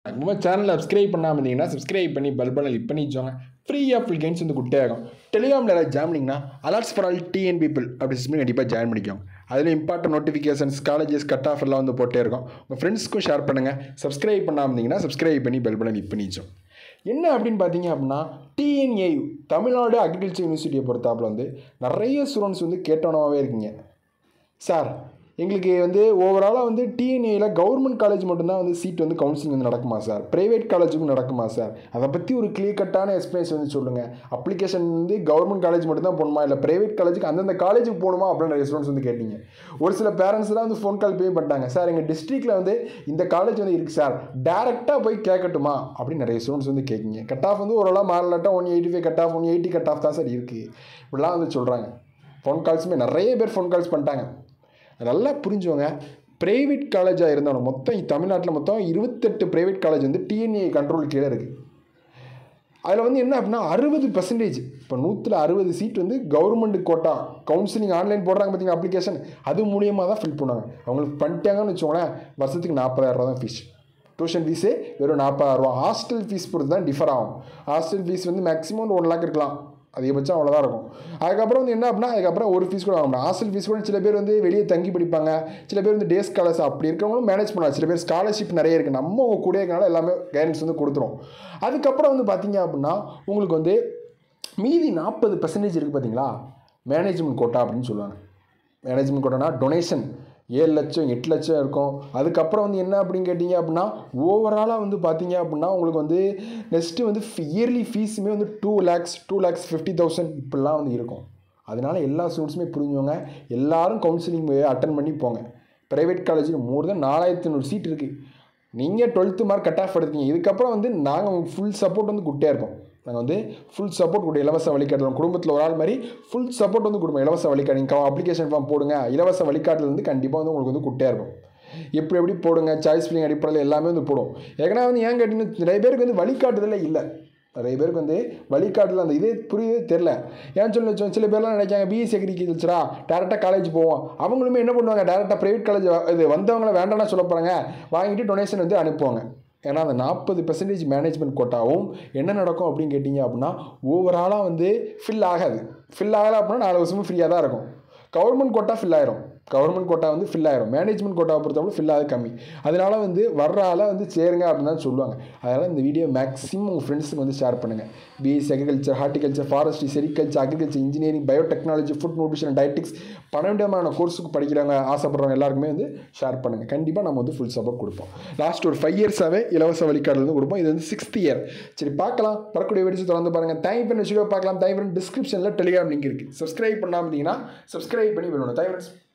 நம்ம சேனலை சப்ஸ்கிரைப் பண்ணாமல் இருந்தீங்கன்னா சப்ஸ்கிரைப் பண்ணி பெல் பட்டன் கிளிக் பண்ணி வச்சோங்க ஃப்ரீ ஆஃப் கெயின்ஸ் வந்து குட்டே ஆகும் டெலிகிராமில் யாராவது ஜாயின் பண்ணிங்கன்னா alerts for all TN people அப்படி சொல்லி கண்டிப்பாக ஜாயின் பண்ணிக்கோங்க அதில் important notifications colleges cut off எல்லாம் வந்து போட்டே இருக்கும் உங்கள் ஃப்ரெண்ட்ஸ்க்கும் ஷேர் பண்ணுங்கள் சப்ஸ்கிரைப் பண்ணாமல் இருந்தீங்கன்னா சப்ஸ்கிரைப் பண்ணி பெல் பட்டன் கிளிக் பண்ணி வச்சோம் என்ன அப்படின்னு பார்த்தீங்க அப்படின்னா டிஎன்ஏயு தமிழ்நாடு அக்ரிகல்ச்சர் யூனிவர்சிட்டியை பொறுத்தாப்புல வந்து நிறைய ஸ்டூடெண்ட்ஸ் வந்து கேட்டவனமாகவே இருக்கீங்க சார் எங்களுக்கு வந்து ஓவராலாக வந்து டிஎன்ஏயில் கவர்மெண்ட் காலேஜ் மட்டும்தான் வந்து சீட் வந்து கவுன்சிலிங் வந்து நடக்குமா சார் ப்ரைவேட் காலேஜுக்கும் நடக்குமா சார் அதை பற்றி ஒரு கிளியர் கட்டான எக்ஸ்பிளேஷன் வந்து சொல்லுங்கள் அப்ளிகேஷன் வந்து கவர்மெண்ட் காலேஜ் மட்டும்தான் போகணுமா இல்லை ப்ரைவேட் காலேஜுக்கு அந்தந்த காலேஜுக்கு போகணுமா அப்படின்னு நிறைய ஸ்டூடெண்ட்ஸ் வந்து கேட்டீங்க ஒரு சில பேரண்ட்ஸ் தான் வந்து ஃபோன் கால் பே பண்ணிட்டாங்க சார் எங்கள் டிஸ்ட்ரிக்டில் வந்து இந்த காலேஜ் வந்து இருக்குது சார் டேரெக்டாக போய் கேட்கட்டுமா அப்படின்னு நிறைய ஸ்டூடெண்ட்ஸ் வந்து கேட்குங்க கட் ஆஃப் வந்து ஓரளவு மாறலாட்டம் one eighty five cut off one eighty cut off தான் சார் இருக்குது இப்படிலாம் வந்து சொல்கிறாங்க ஃபோன் கால்ஸுமே நிறைய பேர் ஃபோன் கால்ஸ் பண்ணிட்டாங்க நல்லா புரிஞ்சுவோங்க ப்ரைவேட் காலேஜாக இருந்தாலும் மொத்தம் தமிழ்நாட்டில் மொத்தம் இருபத்தெட்டு ப்ரைவேட் காலேஜ் வந்து டிஎன்ஏ கண்ட்ரோல் கீழே இருக்குது அதில் வந்து என்ன அப்படின்னா அறுபது பர்சன்டேஜ் இப்போ நூற்றில் அறுபது சீட் வந்து கவர்மெண்ட் கோட்டா கவுன்சிலிங் ஆன்லைன் போடுறாங்க பார்த்தீங்கன்னா அப்ளிகேஷன் அது மூலியமாக தான் ஃபில் பண்ணுவாங்க அவங்களுக்கு பண்ணிட்டாங்கன்னு வச்சுக்கோங்களேன் வருஷத்துக்கு நாற்பதாயிரம் ரூபா தான் ஃபீஸ் டியூஷன் ஃபீஸே வெறும் நாற்பதாயிரரூவா ஹாஸ்டல் ஃபீஸ் பொறுத்து தான் டிஃபர் ஆகும் ஹாஸ்டல் ஃபீஸ் வந்து மேக்ஸிமம் ஒன் லேக் இருக்கலாம் அதிகபட்சம் அவ்வளோதான் இருக்கும் அதுக்கப்புறம் வந்து என்ன அப்படின்னா அதுக்கப்புறம் ஒரு ஃபீஸ் கூட வாங்க முடியும் ஹாஸ்டல் ஃபீஸ் கூட சில பேர் வந்து வெளியே தங்கி படிப்பாங்க சில பேர் வந்து டே ஸ்காலர்ஸ் அப்படி இருக்கவங்களும் மேனேஜ் பண்ணலாம் சில பேர் ஸ்காலர்ஷிப் நிறைய இருக்குது நம்ம உங்கள் கூட இருக்கனால எல்லாமே கைடன்ஸ் வந்து கொடுத்துரும் அதுக்கப்புறம் வந்து பார்த்தீங்க அப்படின்னா உங்களுக்கு வந்து மீதி நாற்பது பர்சன்டேஜ் இருக்குது பார்த்தீங்களா மேனேஜ்மெண்ட் கோட்டா அப்படின்னு சொல்லுவாங்க மேனேஜ்மெண்ட் கோட்டானா டொனேஷன் ஏழு லட்சம் எட்டு லட்சம் இருக்கும் அதுக்கப்புறம் வந்து என்ன அப்படின்னு கேட்டிங்க அப்படின்னா ஓவராலாக வந்து பார்த்தீங்க அப்படின்னா உங்களுக்கு வந்து நெக்ஸ்ட்டு வந்து இயர்லி ஃபீஸுமே வந்து two lakhs two lakhs fifty thousand இப்படிலாம் வந்து இருக்கும் அதனால் எல்லா ஸ்டூடெண்ட்ஸுமே புரிஞ்சவங்க எல்லாரும் கவுன்சிலிங் அட்டன் பண்ணி போங்க ப்ரைவேட் காலேஜில் மோர் தென் நாலாயிரத்தி ஐநூறு சீட் இருக்குது நீங்கள் டுவெல்த்து மார்க் கட் ஆஃப் எடுத்தீங்க இதுக்கப்புறம் வந்து நாங்கள் உங்களுக்கு ஃபுல் சப்போர்ட் வந்து குட்டே இருப்போம் நாங்கள் வந்து ஃபுல் சப்போர்ட் கொடுப்போம் இலவச வழிகாட்டல் குடும்பத்தில் ஒரு ஆள் மாதிரி ஃபுல் சப்போர்ட் வந்து கொடுப்போம் இலவச வழிகாட்டு நீங்கள் அப்ளிகேஷன் ஃபார்ம் போடுங்க இலவச வழிகாட்டில் வந்து கண்டிப்பாக வந்து உங்களுக்கு வந்து குட்டே இருக்கும் எப்படி எப்படி போடுங்க சாய்ஸ் ஃபில்லிங் அடிப்படையில் எல்லாமே வந்து போடும் ஏன்னா வந்து ஏன் கேட்டிங்கன்னா நிறைய பேருக்கு வந்து வழிகாட்டுதலே இல்லை நிறைய பேருக்கு வந்து வழிகாட்டில் அந்த இதே புரியவே தெரில ஏன் சொல்லி வச்சோம் சில பேர்லாம் நினைக்காங்க பிஎஸ்சி அக்ரிகல்ச்சரா டேரெக்டாக காலேஜ் போவோம் அவங்களுமே என்ன பண்ணுவாங்க டேரெக்டாக ப்ரைவேட் காலேஜ் இது வந்தவங்கள வேண்டாம்னா சொல்ல போகிறாங்க வாங்கிட்டு டொனேஷன் வந்து அனுப்புவாங்க ஏன்னா அந்த நாற்பது பெர்சன்டேஜ் மேனேஜ்மெண்ட் கோட்டாவும் என்ன நடக்கும் அப்படின்னு கேட்டிங்க அப்படின்னா ஓவராலாக வந்து ஃபில் ஆகாது ஃபில் ஆகலை அப்படின்னா நாலு வருஷமும் ஃப்ரீயாக தான் இருக்கும் கவர்மெண்ட் கோட்டா ஃபில் ஆயிரும் கவர்மெண்ட் கோட்டா வந்து ஃபில் ஆயிரும் மேனேஜ்மெண்ட் கோட்டாவை பொறுத்தவரை ஃபில் ஆகுது கம்மி அதனால வந்து வர்ற ஆளை வந்து சேருங்க அப்படின்னு தான் சொல்லுவாங்க அதனால் இந்த வீடியோ மேக்ஸிமம் உங்கள் ஃப்ரெண்ட்ஸுக்கு வந்து ஷேர் பண்ணுங்கள் BSc agriculture horticulture forestry sericulture agriculture engineering biotechnology food nutrition dietetics பன்னெண்டாமான கோர்ஸுக்கு படிக்கிறவங்க ஆசைப்படுறவங்க எல்லாருக்குமே வந்து ஷேர் பண்ணுங்கள் கண்டிப்பாக நம்ம வந்து ஃபுல் சப்போர்ட் கொடுப்போம் லாஸ்ட் ஒரு ஃபைவ் இயர்ஸாகவே இலவச வழிகாட்டில் வந்து கொடுப்போம் இது வந்து சிக்ஸ்த் இயர் சரி பார்க்கலாம் வரக்கூடிய வீடியோஸ் தொடர்ந்து பாருங்கள் தேங்க் பண்ணி வீடியோ பார்க்கலாம் தேங்க் பண்ணி டிஸ்கிரிப்ஷனில் டெலிகிராம் லிங்க் இருக்குது சப்ஸ்கிரைப் பண்ணாமல் இருந்தீங்கன்னா சப்ஸ்கிரைப் பண்ணி விடணும் தேங்க்